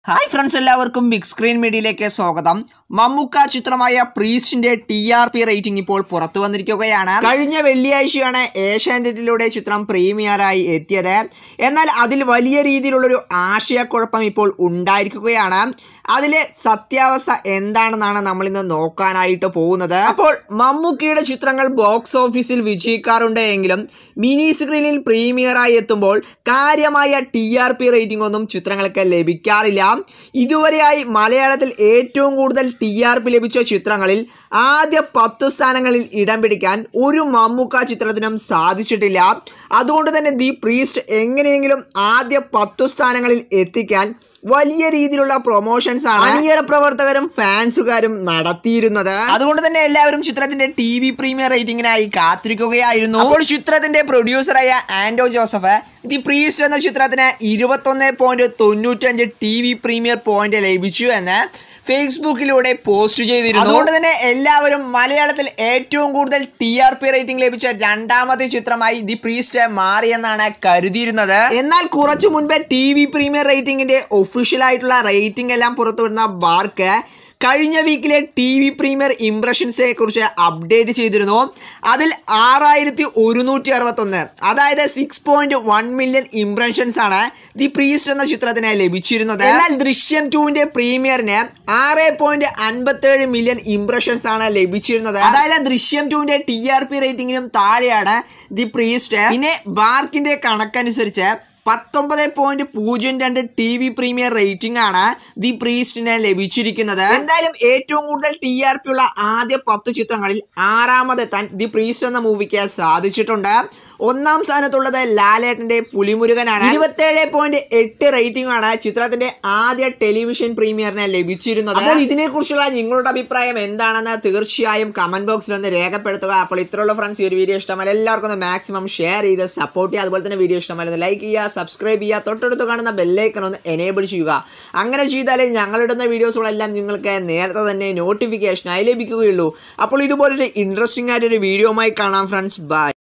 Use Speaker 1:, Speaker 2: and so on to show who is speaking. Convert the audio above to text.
Speaker 1: hi friends എല്ലാവർക്കും big screen മീഡിയയിലേക്ക് സ്വാഗതം മമ്മൂക്ക ചിത്രമായ പ്രീസ്റ്റിന്റെ ടി ആർ പി റേറ്റിംഗ് ഇപ്പോൾ പുറത്തു വന്നിരിക്കുകയാണ് കഴിഞ്ഞ വെള്ളിയാഴ്ചയാണ് ഏഷ്യാനെറ്റിലൂടെ ചിത്രം പ്രീമിയറായി എത്തിയത് എന്നാൽ അതിൽ വലിയ രീതിയിലുള്ളൊരു ആശയക്കുഴപ്പം ഇപ്പോൾ ഉണ്ടായിരിക്കുകയാണ് അതിലെ സത്യാവസ്ഥ എന്താണെന്നാണ് നമ്മൾ ഇന്ന് നോക്കാനായിട്ട് പോകുന്നത് അപ്പോൾ മമ്മൂക്കയുടെ ചിത്രങ്ങൾ ബോക്സ് ഓഫീസിൽ വിജയിക്കാറുണ്ട് എങ്കിലും മിനി സ്ക്രീനിൽ പ്രീമിയറായി എത്തുമ്പോൾ കാര്യമായ ടി ആർ പി റേറ്റിംഗ് ഒന്നും ചിത്രങ്ങൾക്ക് ലഭിക്കാറില്ല ഇതുവരെയായി മലയാളത്തിൽ ഏറ്റവും കൂടുതൽ ടി ആർ പി ലഭിച്ച ചിത്രങ്ങളിൽ ആദ്യ പത്ത് സ്ഥാനങ്ങളിൽ ഇടം പിടിക്കാൻ ഒരു മമ്മൂക്ക ചിത്രത്തിനും സാധിച്ചിട്ടില്ല അതുകൊണ്ട് തന്നെ ദി പ്രീസ്റ്റ് എങ്ങനെയെങ്കിലും ആദ്യ പത്തു സ്ഥാനങ്ങളിൽ എത്തിക്കാൻ വലിയ രീതിയിലുള്ള പ്രൊമോഷൻസ് ആണ് അണിയറ പ്രവർത്തകരും ഫാൻസുകാരും നടത്തിയിരുന്നത് അതുകൊണ്ട് തന്നെ എല്ലാവരും ചിത്രത്തിന്റെ ടി വി പ്രീമിയർ റേറ്റിംഗിനായി കാത്തിരിക്കുകയായിരുന്നു അപ്പോൾ ചിത്രത്തിന്റെ പ്രൊഡ്യൂസറായ ആൻഡോ ജോസഫ് ദി പ്രീസ്റ്റ് എന്ന ചിത്രത്തിന് ഇരുപത്തൊന്ന് പോയിന്റ് തൊണ്ണൂറ്റഞ്ച് ടി വി പ്രീമിയർ പോയിന്റ് ലഭിച്ചു എന്ന് ഫേസ്ബുക്കിലൂടെ പോസ്റ്റ് ചെയ്തിരുന്നു അതുകൊണ്ട് തന്നെ എല്ലാവരും മലയാളത്തിൽ ഏറ്റവും കൂടുതൽ ടി ആർ പി റേറ്റിംഗ് ലഭിച്ച രണ്ടാമത്തെ ചിത്രമായി ദി പ്രീസ്റ്റ് മാറിയെന്നാണ് കരുതിയിരുന്നത് എന്നാൽ കുറച്ചു മുൻപേ ടി വി പ്രീമിയർ റേറ്റിംഗിന്റെ ഒഫീഷ്യൽ ആയിട്ടുള്ള റേറ്റിംഗ് എല്ലാം പുറത്തുവിടുന്ന ബാർക്ക് കഴിഞ്ഞ വീക്കിലെ ടി വി പ്രീമിയർ ഇംപ്രഷൻസിനെ കുറിച്ച് അപ്ഡേറ്റ് ചെയ്തിരുന്നു അതിൽ ആറായിരത്തി ഒരുന്നൂറ്റി അറുപത്തൊന്ന് അതായത് six point one million impressions ആണ് ദി പ്രീസ്റ്റ് എന്ന ചിത്രത്തിന് ലഭിച്ചിരുന്നത് എന്നാൽ ദൃശ്യം ടുവിന്റെ പ്രീമിയറിന് ആറ് പോയിന്റ് അൻപത്തേഴ് മില്യൺ ഇംപ്രഷൻസ് ആണ് ലഭിച്ചിരുന്നത് അതായത് ദൃശ്യം ടുവിന്റെ ടി ആർ പി റേറ്റിംഗിനും താഴെയാണ് ദി പ്രീസ്റ്റ് പിന്നെ ബാർക്കിന്റെ കണക്കനുസരിച്ച് പത്തൊമ്പത് പോയിന്റ് പൂജ്യം രണ്ട് ടി വി പ്രീമിയർ റേറ്റിംഗ് ആണ് ദി പ്രീസ്റ്റിന് ലഭിച്ചിരിക്കുന്നത് എന്തായാലും ഏറ്റവും കൂടുതൽ ടി ആർ പി ഉള്ള ആദ്യ പത്ത് ചിത്രങ്ങളിൽ ആറാമതെത്താൻ ദി പ്രീസ്റ്റ് എന്ന മൂവിക്ക് സാധിച്ചിട്ടുണ്ട് ഒന്നാം സ്ഥാനത്തുള്ളത് ലാലേട്ടന്റെ പുലിമുരുകനാണ് ഇരുപത്തേഴ് പോയിന്റ് എട്ട് റേറ്റിംഗ് ആണ് ചിത്രത്തിന്റെ ആദ്യ ടെലിവിഷൻ പ്രീമിയറിന് ലഭിച്ചിരുന്നത് അപ്പോൾ ഇതിനെക്കുറിച്ചുള്ള നിങ്ങളുടെ അഭിപ്രായം എന്താണെന്ന് തീർച്ചയായും കമന്റ് ബോക്സിൽ ഒന്ന് രേഖപ്പെടുത്തുക അപ്പോൾ ഇത്രയുള്ള ഫ്രണ്ട്സ് ഈ ഒരു വീഡിയോ ഇഷ്ടമല്ല എല്ലാവർക്കും ഒന്ന് മാക്സിമം ഷെയർ ചെയ്ത് സപ്പോർട്ട് ചെയ്യുക അതുപോലെ തന്നെ വീഡിയോ ഇഷ്ടമല്ല ലൈക്ക് ചെയ്യുക സബ്സ്ക്രൈബ് ചെയ്യുക തൊട്ടടുത്ത് കാണുന്ന ബെല്ലൈക്കൺ ഒന്ന് എനേബിൾ ചെയ്യുക അങ്ങനെ ചെയ്താലേ ഞങ്ങളിടുന്ന വീഡിയോസുകളെല്ലാം നിങ്ങൾക്ക് നേരത്തെ തന്നെ നോട്ടിഫിക്കേഷനായി ലഭിക്കുകയുള്ളൂ അപ്പോൾ ഇതുപോലൊരു ഇൻട്രസ്റ്റിംഗ് ആയിട്ടൊരു വീഡിയോമായി കാണാം ഫ്രണ്ട്സ് ബൈ